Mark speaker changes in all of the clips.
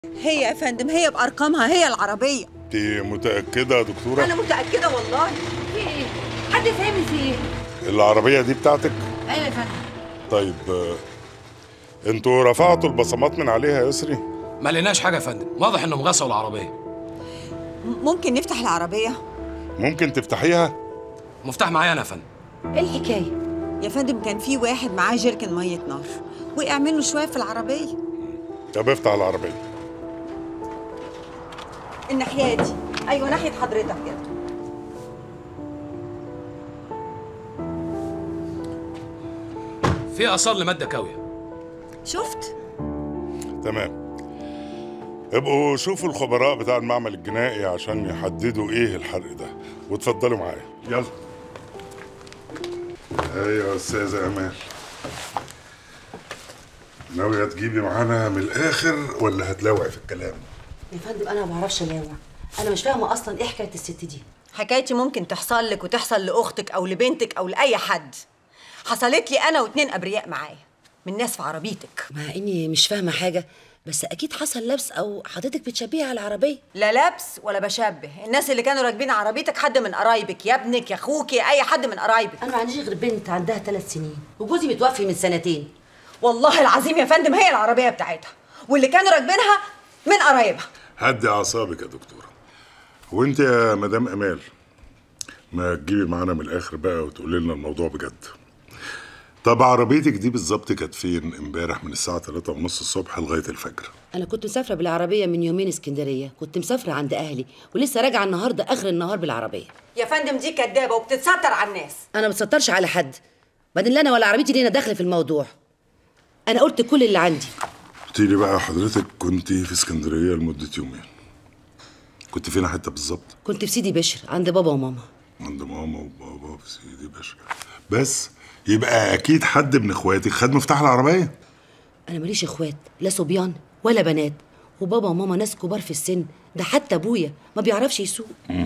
Speaker 1: هي يا فندم هي بارقامها هي العربيه
Speaker 2: انت متاكده يا دكتوره
Speaker 1: انا متاكده والله
Speaker 3: في ايه؟ حد فاهمني في ايه؟
Speaker 2: العربيه دي بتاعتك
Speaker 3: ايوه يا فندم
Speaker 2: طيب آه، انتوا رفعتوا البصمات من عليها يا يسري
Speaker 4: ما لقيناش حاجه يا فندم واضح انهم غسلوا العربيه
Speaker 1: م- ممكن نفتح العربيه
Speaker 2: ممكن تفتحيها
Speaker 4: مفتاح معايا انا يا فندم
Speaker 3: ايه الحكايه؟
Speaker 1: يا فندم كان في واحد معاه جيركن ميه نار وقع منه شويه في العربيه
Speaker 2: طب افتح العربيه
Speaker 1: الناحيه دي ايوه ناحيه حضرتك كده
Speaker 4: في اثار لماده كاويه
Speaker 1: شفت
Speaker 2: تمام ابقوا شوفوا الخبراء بتاع المعمل الجنائي عشان يحددوا ايه الحرق ده وتفضلوا معايا يلا ايوه يا استاذه امال ناوية تجيبي معانا من الاخر ولا هتلاوعي في الكلام
Speaker 3: يا فندم انا ما بعرفش الاوع انا مش فاهمه اصلا ايه حكايه الست دي
Speaker 1: حكايتي ممكن تحصل لك وتحصل لاختك او لبنتك او لاي حد حصلت لي انا واتنين ابرياء معايا من ناس في عربيتك
Speaker 3: مع اني مش فاهمه حاجه بس اكيد حصل لبس او حضرتك بتشبهي على العربيه
Speaker 1: لا لابس ولا بشبه الناس اللي كانوا راكبين عربيتك حد من قرايبك يا ابنك يا اخوك يا اي حد من قرايبك
Speaker 3: انا ما عنديش غير بنت عندها ثلاث سنين وجوزي متوفي من سنتين
Speaker 1: والله العظيم يا فندم هي العربيه بتاعتها واللي كانوا راكبينها من قرايبها
Speaker 2: هدي اعصابك يا دكتوره وانت يا مدام امال ما تجيبي معانا من الاخر بقى وتقولي لنا الموضوع بجد طب عربيتك دي بالظبط كانت فين امبارح من الساعه 3 ونص الصبح لغايه الفجر
Speaker 3: انا كنت مسافره بالعربيه من يومين اسكندريه كنت مسافره عند اهلي ولسه راجعه النهارده اخر النهار بالعربيه
Speaker 1: يا فندم دي كدابه وبتتستر على الناس
Speaker 3: انا ما بتسترش على حد بعدين لا انا ولا عربيتي لينا داخله في الموضوع انا قلت كل اللي عندي
Speaker 2: قلت لي بقى حضرتك كنت في اسكندريه لمده يومين كنت فين حته بالظبط
Speaker 3: كنت في سيدي بشر عند بابا وماما
Speaker 2: عند ماما وبابا في سيدي باشا بس يبقى اكيد حد من اخواتك خد مفتاح العربيه
Speaker 3: انا ماليش اخوات لا صبيان ولا بنات وبابا وماما ناس كبار في السن ده حتى ابويا ما بيعرفش يسوق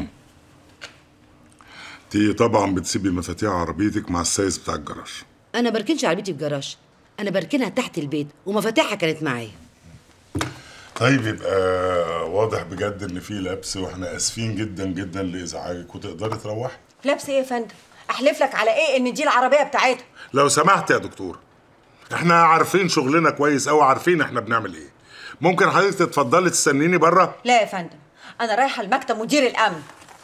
Speaker 2: انت طبعا بتسيبي مفاتيح عربيتك مع السايس بتاع الجراج
Speaker 3: انا بركنش عربيتي في جراج انا بركنها تحت البيت ومفاتيحها كانت معايا
Speaker 2: طيب يبقى واضح بجد ان في لبس واحنا اسفين جدا جدا لازعاجك وتقدري تروحي
Speaker 1: لابسه ايه يا فندم احلف لك على ايه ان دي العربيه بتاعتها
Speaker 2: لو سمحت يا دكتور احنا عارفين شغلنا كويس قوي عارفين احنا بنعمل ايه ممكن حضرتك تتفضلي تستنيني بره
Speaker 1: لا يا فندم انا رايحه لمكتب مدير الامن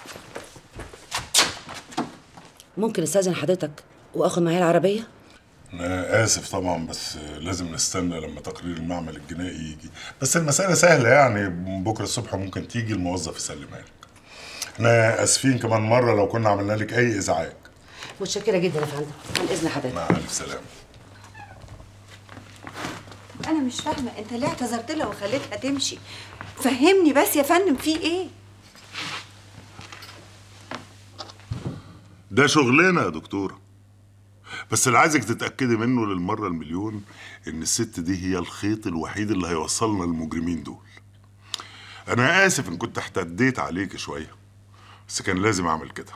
Speaker 3: ممكن استاذن حضرتك واخد معايا العربيه
Speaker 2: انا اسف طبعا بس لازم نستنى لما تقرير المعمل الجنائي يجي بس المساله سهله يعني بكره الصبح ممكن تيجي الموظف يسلمها لك احنا اسفين كمان مره لو كنا عملنا لك اي ازعاج
Speaker 3: متشكره جدا يا فندم عن اذن حضرتك
Speaker 2: مع الف سلامه
Speaker 1: انا مش فاهمه انت ليه اعتذرت لها وخليتها تمشي فهمني بس يا فندم في ايه
Speaker 2: ده شغلنا يا دكتوره بس اللي عايزك تتاكدي منه للمره المليون ان الست دي هي الخيط الوحيد اللي هيوصلنا للمجرمين دول انا اسف ان كنت احتديت عليك شويه بس كان لازم اعمل كده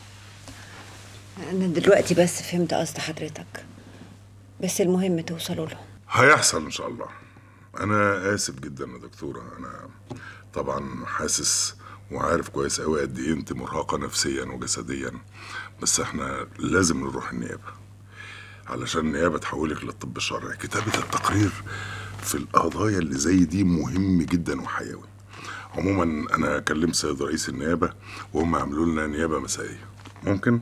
Speaker 1: انا دلوقتي بس فهمت قصد حضرتك بس المهم توصلوا له
Speaker 2: هيحصل ان شاء الله انا اسف جدا يا دكتوره انا طبعا حاسس وعارف كويس قوي قد ايه انت مرهقه نفسيا وجسديا بس احنا لازم نروح النيابه علشان النيابه تحولك للطب الشرعي كتابه التقرير في القضايا اللي زي دي مهم جدا وحيوي عموما انا كلمت سيد رئيس النيابه وهم عملوا لنا نيابه مسائيه ممكن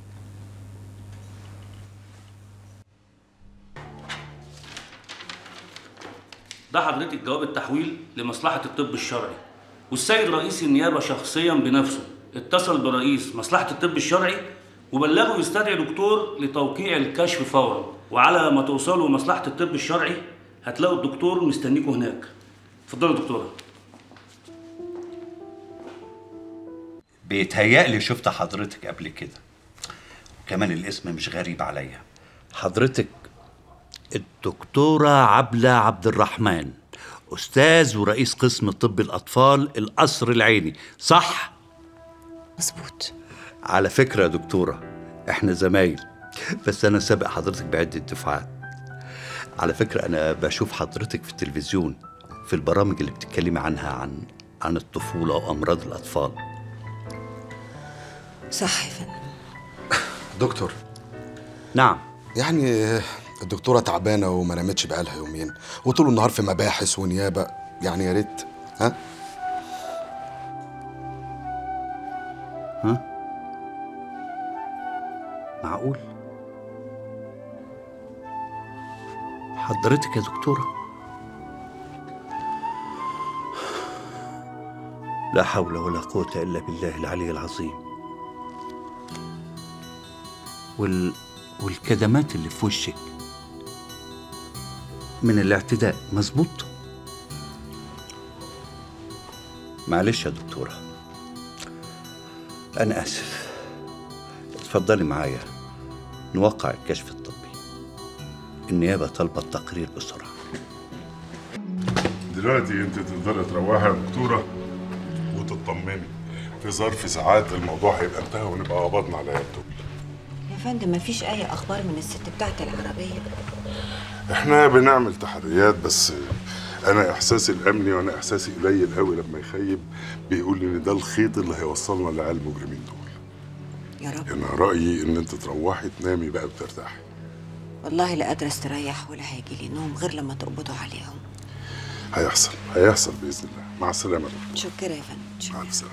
Speaker 5: ده حضرتك جواب التحويل لمصلحة الطب الشرعي والسيد رئيس النيابة شخصيا بنفسه اتصل برئيس مصلحة الطب الشرعي وبلغه يستدعي دكتور لتوقيع الكشف فورا وعلى ما توصلوا مصلحة الطب الشرعي هتلاقوا الدكتور مستنيكوا هناك اتفضلوا يا دكتورة
Speaker 6: بيتهيألي شفت حضرتك قبل كده كمان الاسم مش غريب عليا
Speaker 7: حضرتك الدكتورة عبلة عبد الرحمن أستاذ ورئيس قسم طب الأطفال القصر العيني صح؟
Speaker 3: مظبوط
Speaker 7: على فكرة يا دكتورة احنا زمايل بس أنا سابق حضرتك بعدة دفعات على فكرة أنا بشوف حضرتك في التلفزيون في البرامج اللي بتتكلمي عنها عن عن الطفولة وأمراض الأطفال
Speaker 1: صح يا فندم
Speaker 8: دكتور
Speaker 7: نعم
Speaker 8: يعني الدكتورة تعبانة وما نامتش بقالها يومين وطول النهار في مباحث ونيابة يعني يا ريت ها
Speaker 7: معقول حضرتك يا دكتورة لا حول ولا قوة إلا بالله العلي العظيم وال... والكدمات اللي في وشك من الاعتداء مظبوط معلش يا دكتورة أنا آسف اتفضلي معايا نوقع الكشف الطبي النيابة طالبة التقرير بسرعة
Speaker 2: دلوقتي انت تقدري تروحي يا دكتوره وتطمني في ظرف ساعات الموضوع هيبقى انتهى ونبقى قبضنا على يده
Speaker 1: يا فندم مفيش اي اخبار من الست بتاعت العربيه
Speaker 2: احنا بنعمل تحريات بس انا احساسي الامني وانا احساسي قليل قوي لما يخيب بيقول لي ان ده الخيط اللي هيوصلنا لعيال المجرمين دول
Speaker 1: يا رب
Speaker 2: انا رايي ان انت تروحي تنامي بقى وترتاحي
Speaker 1: والله لا قادره استريح ولا هيجي لي نوم غير لما تقبضوا عليهم
Speaker 2: هيحصل هيحصل باذن الله مع السلامه يا دكتور.
Speaker 1: شكرا يا فندم
Speaker 2: مع السلامه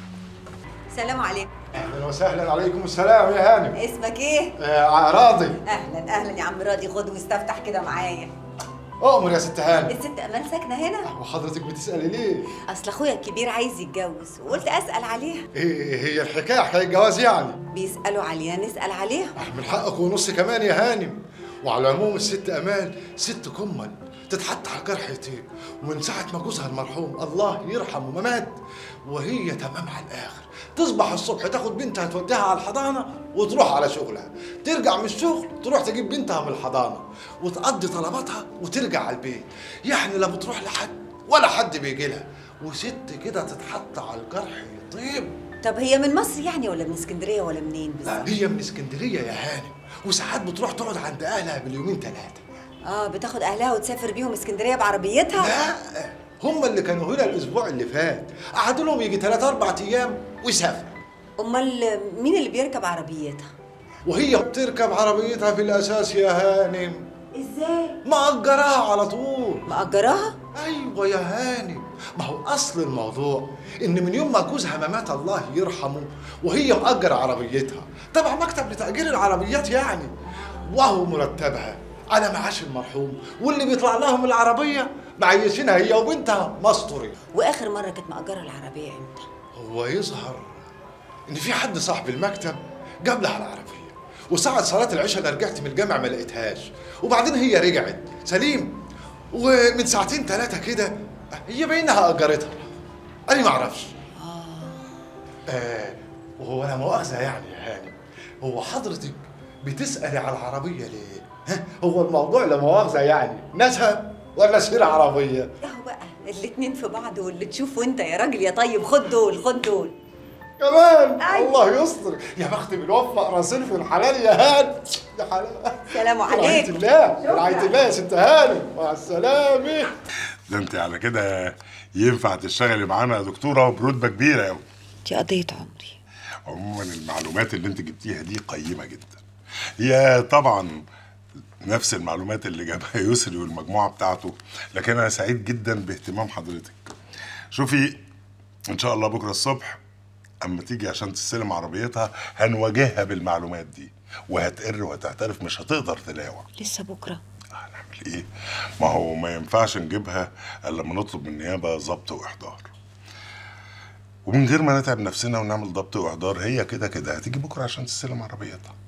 Speaker 1: سلام عليكم
Speaker 9: اهلا وسهلا عليكم السلام يا هانم
Speaker 1: اسمك ايه
Speaker 9: آه راضي
Speaker 1: اهلا اهلا يا عم راضي خد واستفتح كده معايا
Speaker 9: اؤمر يا ست هانم
Speaker 1: الست امان ساكنه هنا
Speaker 9: وحضرتك بتسالي ليه
Speaker 1: اصل اخويا الكبير عايز يتجوز وقلت اسال عليها
Speaker 9: ايه هي الحكايه حكايه جواز يعني
Speaker 1: بيسالوا علينا نسال عليها
Speaker 9: من حقك ونص كمان يا هانم وعلى العموم الست امال ست كمل تتحط على جرح يطيب ومن ساعة ما جوزها المرحوم الله يرحمه ما مات وهي تمام على الآخر تصبح الصبح تاخد بنتها توديها على الحضانة وتروح على شغلها ترجع من الشغل تروح تجيب بنتها من الحضانة وتقضي طلباتها وترجع على البيت يعني لا بتروح لحد ولا حد بيجي لها وست كده تتحط على الجرح يطيب
Speaker 1: طب هي من مصر يعني ولا من اسكندريه ولا منين
Speaker 9: لا
Speaker 1: بالظبط
Speaker 9: هي من اسكندرية يا هانم وساعات بتروح تقعد عند أهلها باليومين ثلاثة
Speaker 1: اه بتاخد اهلها وتسافر بيهم اسكندريه بعربيتها
Speaker 9: لا هم اللي كانوا هنا الاسبوع اللي فات قعدوا لهم يجي ثلاث اربع ايام وسافروا
Speaker 1: امال مين اللي بيركب عربيتها
Speaker 9: وهي بتركب عربيتها في الاساس يا هانم
Speaker 1: ازاي
Speaker 9: مأجراها على طول
Speaker 1: مأجراها
Speaker 9: ايوه يا هانم ما هو اصل الموضوع ان من يوم ما جوزها ما مات الله يرحمه وهي مأجرة عربيتها طبعا مكتب لتأجير العربيات يعني وهو مرتبها على معاش المرحوم واللي بيطلع لهم العربية معيشينها هي وبنتها مستوري
Speaker 1: واخر مره كانت مأجره العربيه امتى
Speaker 9: هو يظهر ان في حد صاحب المكتب جاب لها العربيه وساعة صلاة العشاء انا رجعت من الجامع ما لقيتهاش وبعدين هي رجعت سليم ومن ساعتين ثلاثة كده هي باينها اجرتها انا ما اعرفش آه وهو انا مؤاخذة يعني يا هاني هو حضرتك بتسألي على العربية ليه؟ ها هو الموضوع لا مؤاخذة يعني ناسها ولا سير عربية؟
Speaker 1: اهو بقى الاتنين في بعض واللي تشوفه انت يا راجل يا طيب خد دول خد دول
Speaker 9: كمان
Speaker 1: أيوة.
Speaker 9: الله يستر يا بخت بالوفق راسين في الحلال يا هان يا حلال
Speaker 1: سلام
Speaker 9: رعاية
Speaker 1: عليك
Speaker 9: الله رعاية الله يا ست هانم مع السلامة
Speaker 2: ده انت على كده ينفع تشتغلي معانا يا دكتوره وبرتبه كبيره قوي
Speaker 1: دي قضيه عمري
Speaker 2: عموما المعلومات اللي انت جبتيها دي قيمه جدا هي طبعا نفس المعلومات اللي جابها يسري والمجموعه بتاعته لكن انا سعيد جدا باهتمام حضرتك شوفي ان شاء الله بكره الصبح اما تيجي عشان تستلم عربيتها هنواجهها بالمعلومات دي وهتقر وهتعترف مش هتقدر تلاوع
Speaker 1: لسه بكره
Speaker 2: هنعمل ايه ما هو ما ينفعش نجيبها الا لما نطلب من النيابه ضبط واحضار ومن غير ما نتعب نفسنا ونعمل ضبط واحضار هي كده كده هتيجي بكره عشان تستلم عربيتها